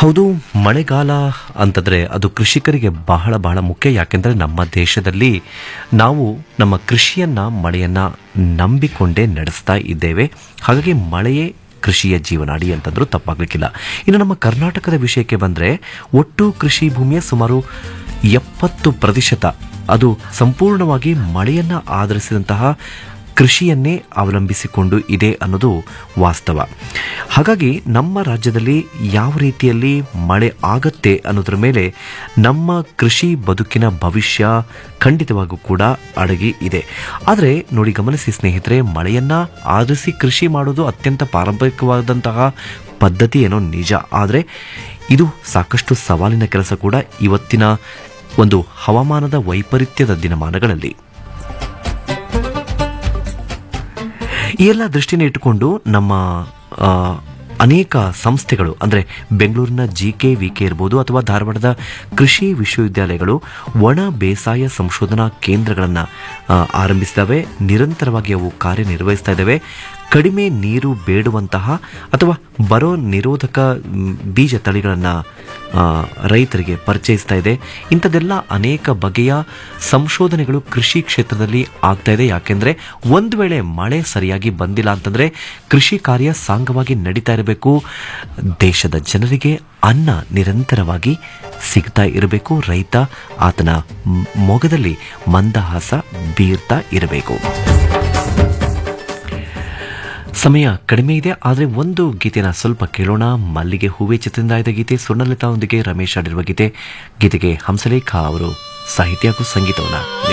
ಹೌದು ಮಳೆಗಾಲ ಅಂತಂದ್ರೆ ಅದು ಕೃಷಿಕರಿಗೆ ಬಹಳ ಬಹಳ ಮುಖ್ಯ ಯಾಕೆಂದ್ರೆ ನಮ್ಮ ದೇಶದಲ್ಲಿ ನಾವು ನಮ್ಮ ಕೃಷಿಯನ್ನ ಮಳೆಯನ್ನ ನಂಬಿಕೊಂಡೇ ನಡೆಸ್ತಾ ಇದ್ದೇವೆ ಹಾಗಾಗಿ ಮಳೆಯೇ ಕೃಷಿಯ ಜೀವನಾಡಿ ಅಂತಂದ್ರೂ ತಪ್ಪಾಗಲಿಕ್ಕಿಲ್ಲ ಇನ್ನು ನಮ್ಮ ಕರ್ನಾಟಕದ ವಿಷಯಕ್ಕೆ ಬಂದ್ರೆ ಒಟ್ಟು ಕೃಷಿ ಭೂಮಿಯ ಸುಮಾರು ಎಪ್ಪತ್ತು ಪ್ರತಿಶತ ಅದು ಸಂಪೂರ್ಣವಾಗಿ ಮಳೆಯನ್ನ ಆಧರಿಸಿದಂತಹ ಕೃಷಿಯನ್ನೇ ಅವಲಂಬಿಸಿಕೊಂಡು ಇದೆ ಅನ್ನೋದು ವಾಸ್ತವ ಹಾಗಾಗಿ ನಮ್ಮ ರಾಜ್ಯದಲ್ಲಿ ಯಾವ ರೀತಿಯಲ್ಲಿ ಮಳೆ ಆಗತ್ತೆ ಅನ್ನೋದ್ರ ಮೇಲೆ ನಮ್ಮ ಕೃಷಿ ಬದುಕಿನ ಭವಿಷ್ಯ ಖಂಡಿತವಾಗೂ ಕೂಡ ಅಡಗಿ ಇದೆ ಆದರೆ ನೋಡಿ ಗಮನಿಸಿ ಸ್ನೇಹಿತರೆ ಮಳೆಯನ್ನ ಆಧರಿಸಿ ಕೃಷಿ ಮಾಡೋದು ಅತ್ಯಂತ ಪಾರಂಪರಿಕವಾದಂತಹ ಪದ್ಧತಿ ಏನೋ ನಿಜ ಆದರೆ ಇದು ಸಾಕಷ್ಟು ಸವಾಲಿನ ಕೆಲಸ ಕೂಡ ಇವತ್ತಿನ ಒಂದು ಹವಾಮಾನದ ವೈಪರೀತ್ಯದ ದಿನಮಾನಗಳಲ್ಲಿ ಈ ಎಲ್ಲ ದೃಷ್ಟಿನ ಇಟ್ಟುಕೊಂಡು ನಮ್ಮ ಆ, ಅನೇಕ ಸಂಸ್ಥೆಗಳು ಅಂದರೆ ಬೆಂಗಳೂರಿನ ಜಿ ಕೆ ವಿ ಕೆ ಇರ್ಬೋದು ಅಥವಾ ಧಾರವಾಡದ ಕೃಷಿ ವಿಶ್ವವಿದ್ಯಾಲಯಗಳು ಒಣ ಬೇಸಾಯ ಸಂಶೋಧನಾ ಕೇಂದ್ರಗಳನ್ನು ಆರಂಭಿಸಿದವೆ ನಿರಂತರವಾಗಿ ಅವು ಕಾರ್ಯನಿರ್ವಹಿಸ್ತಾ ಇದ್ದಾವೆ ಕಡಿಮೆ ನೀರು ಬೇಡುವಂತಹ ಅಥವಾ ಬರೋ ನಿರೋಧಕ ಮ್, ಬೀಜ ತಳಿಗಳನ್ನು ರೈತರಿಗೆ ಪರಿಚಯಿಸ್ತಾ ಇದೆ ಇಂಥದ್ದೆಲ್ಲ ಅನೇಕ ಬಗೆಯ ಸಂಶೋಧನೆಗಳು ಕೃಷಿ ಕ್ಷೇತ್ರದಲ್ಲಿ ಆಗ್ತಾ ಇದೆ ಯಾಕೆಂದ್ರೆ ಒಂದು ವೇಳೆ ಮಳೆ ಸರಿಯಾಗಿ ಬಂದಿಲ್ಲ ಅಂತಂದ್ರೆ ಕೃಷಿ ಕಾರ್ಯ ಸಾಂಗವಾಗಿ ನಡೀತಾ ಇರಬೇಕು ದೇಶದ ಜನರಿಗೆ ಅನ್ನ ನಿರಂತರವಾಗಿ ಸಿಗ್ತಾ ಇರಬೇಕು ರೈತ ಆತನ ಮ್- ಮೊಗದಲ್ಲಿ ಮಂದಹಾಸ ಬೀರ್ತಾ ಇರಬೇಕು ಸಮಯ ಕಡಿಮೆ ಇದೆ ಆದರೆ ಒಂದು ಗೀತೆನ ಸ್ವಲ್ಪ ಕೇಳೋಣ ಮಲ್ಲಿಗೆ ಹೂವೆ ಚಿತ್ರದಿಂದ ಆಯ್ದ ಗೀತೆ ಸುರ್ಣಲತಾದೊಂದಿಗೆ ರಮೇಶ್ ಆಡಿರುವ ಗೀತೆ ಗೀತೆಗೆ ಹಂಸಲೇಖ ಅವರು ಸಾಹಿತ್ಯ ಹಾಗೂ ಸಂಗೀತವನ್ನ